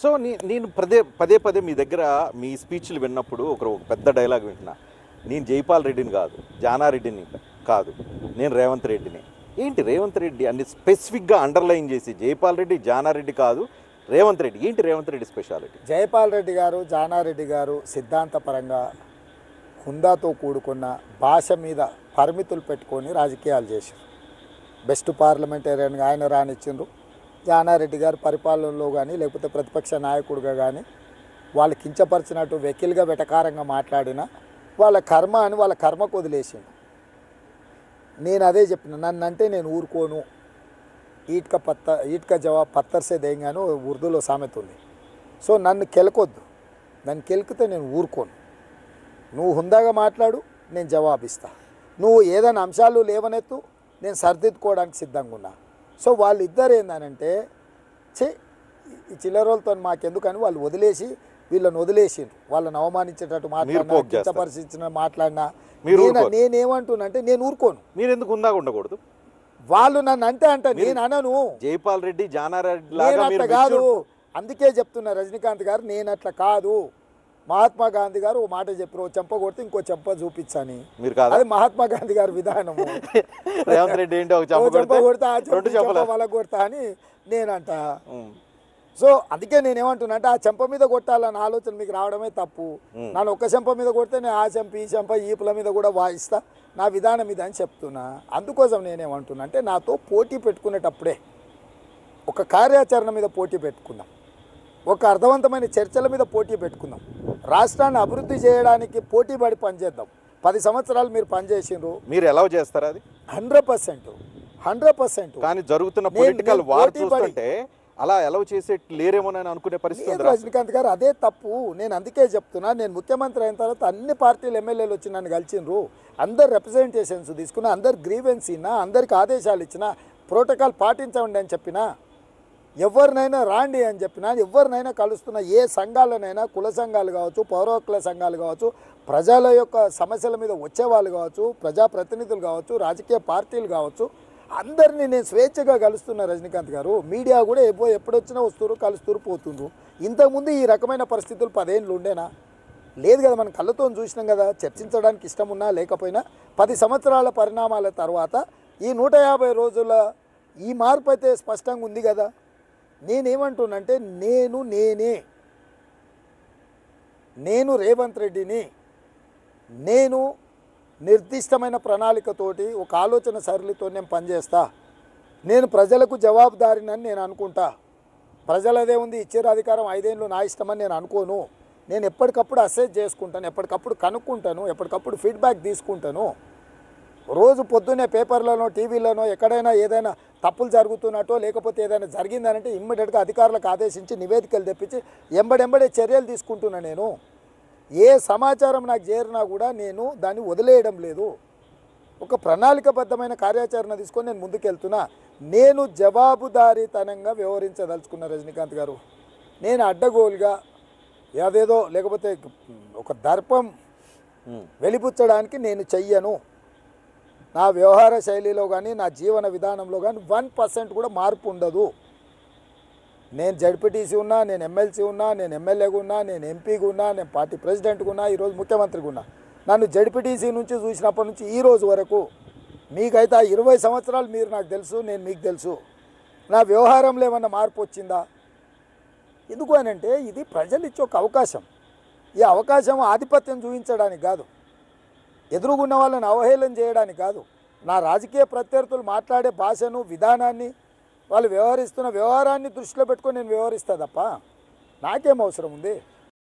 So నీ నేను పదే పదే పదే మీ దగ్గర మీ స్పీచ్లు విన్నప్పుడు ఒక ఒక పెద్ద డైలాగ్ వింటున్నా నేను జైపాల్ రెడ్డిని కాదు జానారెడ్డిని కాదు నేను రేవంత్ రెడ్డిని ఏంటి రేవంత్ రెడ్డి అన్ని స్పెసిఫిక్గా అండర్లైన్ చేసి జైపాల్ రెడ్డి జానారెడ్డి కాదు రేవంత్ రెడ్డి ఏంటి రేవంత్ రెడ్డి స్పెషాలిటీ జయపాల్ రెడ్డి గారు జానారెడ్డి గారు సిద్ధాంతపరంగా హుందాతో కూడుకున్న భాష మీద పరిమితులు పెట్టుకొని రాజకీయాలు చేశారు బెస్ట్ పార్లమెంటేరియన్గా ఆయన రానిచ్చిండ్రు జానారెడ్డి గారు పరిపాలనలో కానీ లేకపోతే ప్రతిపక్ష నాయకుడిగా కానీ వాళ్ళు కించపరిచినట్టు వెకిల్గా వెటకారంగా మాట్లాడినా వాళ్ళ కర్మ అని వాళ్ళ కర్మకు వదిలేసిండు నేను అదే చెప్పిన నన్ను అంటే నేను ఊరుకోను ఈట్క పత్త ఈట్క జవాబ్ పత్తర్సే దేంగాను ఉర్దూలో సామెత ఉంది సో నన్ను కెలకొద్దు నన్ను కెలికితే నేను ఊరుకోను నువ్వు హుందాగా మాట్లాడు నేను జవాబిస్తా నువ్వు ఏదైనా అంశాలు లేవనెత్తు నేను సరిదిద్దుకోవడానికి సిద్ధంగా ఉన్నా సో వాళ్ళిద్దరు ఏందనంటే చే ఈ చిల్లరోలతో మాకెందుకని వాళ్ళు వదిలేసి వీళ్ళని వదిలేసిండ్రు వాళ్ళని అవమానించేటట్టు మాట్లాడినా పోక్ చేస్తారు. కించపరిచిన మాట్లాడినా మీరు నేను ఊరుకోరు. నేనేమంటున్నా అంటే నేను ఊరుకోను మీరు ఎందుకు ఉందా ఉండకూడదు వాళ్ళు నన్ను అంటే అంట నేను అనను జైపాల్ రెడ్డి జానారెడ్డి నేను లాగా అట్లా మీరు కాదు విచ్చుడు- అందుకే చెప్తున్నా రజనీకాంత్ గారు నేను అట్లా కాదు మహాత్మా గాంధీ గారు ఓ మాట చెప్పారు ఓ చెంప కొడితే ఇంకో చెంప చూపించని మీరు కాదా అది మహాత్మా గాంధీ గారి విధానము రేవంత్ రెడ్డి ఏంటి ఒక ఓ చెంప చెంప కొడితే ఆ కొడితే చెంప రెండు చెంప చెంపల వాళ్ళ కొడతా అని నేనంట సో అందుకే నేనేమంటున్నా అంటే ఆ చెంప మీద కొట్టాలన్న ఆలోచన మీకు రావడమే తప్పు నన్ను ఒక్క చెంప మీద కొడితే నేను ఆ చెంప ఈ చెంప ఈపుల మీద కూడా వాయిస్తా నా విధానం ఇది అని చెప్తున్నా అందుకోసం నేనేమంటున్నా అంటే నాతో పోటీ పెట్టుకునేటప్పుడే ఒక కార్యాచరణ మీద పోటీ పెట్టుకుందాం ఒక అర్థవంతమైన చర్చల మీద పోటీ పెట్టుకుందాం రాష్ట్రాన్ని అభివృద్ధి చేయడానికి పోటీ పడి పనిచేద్దాం పది సంవత్సరాలు మీరు పనిచేసిండ్రు మీరు ఎలా చేస్తారు అది హండ్రెడ్ పర్సెంట్ హండ్రెడ్ పర్సెంట్ కానీ జరుగుతున్న నేను- పొలిటికల్ నేను వార్ పోటీ పడి- చూస్తుంటే అలా ఎలా చేసే లేరేమోనని అనుకునే పరిస్థితి లేదు ఉంది రాష్ట్రం. రజనీకాంత్ గారు అదే తప్పు నేను అందుకే చెప్తున్నా నేను ముఖ్యమంత్రి అయిన తర్వాత అన్ని పార్టీలు ఎమ్మెల్యేలు వచ్చి నన్ను కలిసిండ్రు అందరు రిప్రజెంటేషన్స్ తీసుకున్నా అందరు గ్రీవెన్స్ ఇన్నా అందరికి ఆదేశాలు ఇచ్చిన ప్రోటోకాల్ పాటించండి అని చెప్పినా ఎవరినైనా రాండి అని చెప్పినా ఎవరినైనా కలుస్తున్న ఏ సంఘాలనైనా కుల సంఘాలు కావచ్చు పౌరకుల సంఘాలు కావచ్చు ప్రజల యొక్క సమస్యల మీద వచ్చేవాళ్ళు కావచ్చు ప్రజాప్రతినిధులు కావచ్చు రాజకీయ పార్టీలు కావచ్చు అందరినీ నేను స్వేచ్ఛగా కలుస్తున్నా రజనీకాంత్ గారు మీడియా కూడా ఎప్పుడు ఎప్పుడొచ్చినా వస్తున్నారు కలుస్తున్నారు పోతుండ్రు ఇంతకుముందు ఈ రకమైన పరిస్థితులు పదేళ్ళు ఉండేనా లేదు కదా మనం కళ్ళతో చూసినాం కదా చర్చించడానికి ఇష్టం ఉన్నా లేకపోయినా పది సంవత్సరాల పరిణామాల తర్వాత ఈ నూట యాభై రోజుల ఈ మార్పు అయితే స్పష్టంగా ఉంది కదా నేనేమంటున్నంటే నేను నేనే నేను రేవంత్ రెడ్డిని నేను నిర్దిష్టమైన ప్రణాళికతోటి ఒక ఆలోచన సరళితో నేను పనిచేస్తా నేను ప్రజలకు జవాబుదారినని నేను అనుకుంటా ప్రజలదే ఉంది ఇచ్చారు అధికారం ఐదేళ్ళు నా ఇష్టమని నేను అనుకోను నేను ఎప్పటికప్పుడు అసెస్ చేసుకుంటాను ఎప్పటికప్పుడు కనుక్కుంటాను ఎప్పటికప్పుడు ఫీడ్బ్యాక్ తీసుకుంటాను రోజు పొద్దున్నే పేపర్లోనో టీవీలోనో ఎక్కడైనా ఏదైనా తప్పులు జరుగుతున్నట్టో లేకపోతే ఏదైనా జరిగిందనంటే ఇమ్మీడియట్గా అధికారులకు ఆదేశించి నివేదికలు తెప్పించి ఎంబడెంబడే చర్యలు తీసుకుంటున్నా నేను ఏ సమాచారం నాకు చేరినా కూడా నేను దాన్ని వదిలేయడం లేదు ఒక ప్రణాళికబద్ధమైన కార్యాచరణ తీసుకొని నేను ముందుకెళ్తున్నా నేను జవాబుదారీతనంగా వ్యవహరించదలుచుకున్న రజనీకాంత్ గారు నేను అడ్డగోలుగా అదేదో లేకపోతే ఒక దర్పం ఉమ్. వెలిపుచ్చడానికి నేను చెయ్యను నా వ్యవహార శైలిలో కానీ నా జీవన విధానంలో కానీ వన్ పర్సెంట్ కూడా మార్పు ఉండదు నేను జడ్పీటీసీ ఉన్నా నేను ఎమ్మెల్సీ ఉన్నా నేను ఎమ్మెల్యేగా ఉన్నా నేను ఎంపీగా ఉన్నా నేను పార్టీ ప్రెసిడెంట్గా ఉన్నా ఈరోజు ముఖ్యమంత్రిగా ఉన్నా నన్ను జడ్పీటీసీ నుంచి చూసినప్పటి నుంచి ఈ రోజు వరకు మీకైతే ఆ ఇరవై సంవత్సరాలు మీరు నాకు తెలుసు నేను మీకు తెలుసు నా వ్యవహారంలో ఏమన్నా మార్పు వచ్చిందా ఎందుకు అని అంటే ఇది ప్రజలు ఇచ్చే ఒక అవకాశం ఈ అవకాశం ఆధిపత్యం చూపించడానికి కాదు ఎదురుగున్న వాళ్ళని అవహేళన చేయడానికి కాదు నా రాజకీయ ప్రత్యర్థులు మాట్లాడే భాషను విధానాన్ని వాళ్ళు వ్యవహరిస్తున్న వ్యవహారాన్ని దృష్టిలో పెట్టుకొని నేను వ్యవహరిస్తా తప్ప నాకేం అవసరం ఉంది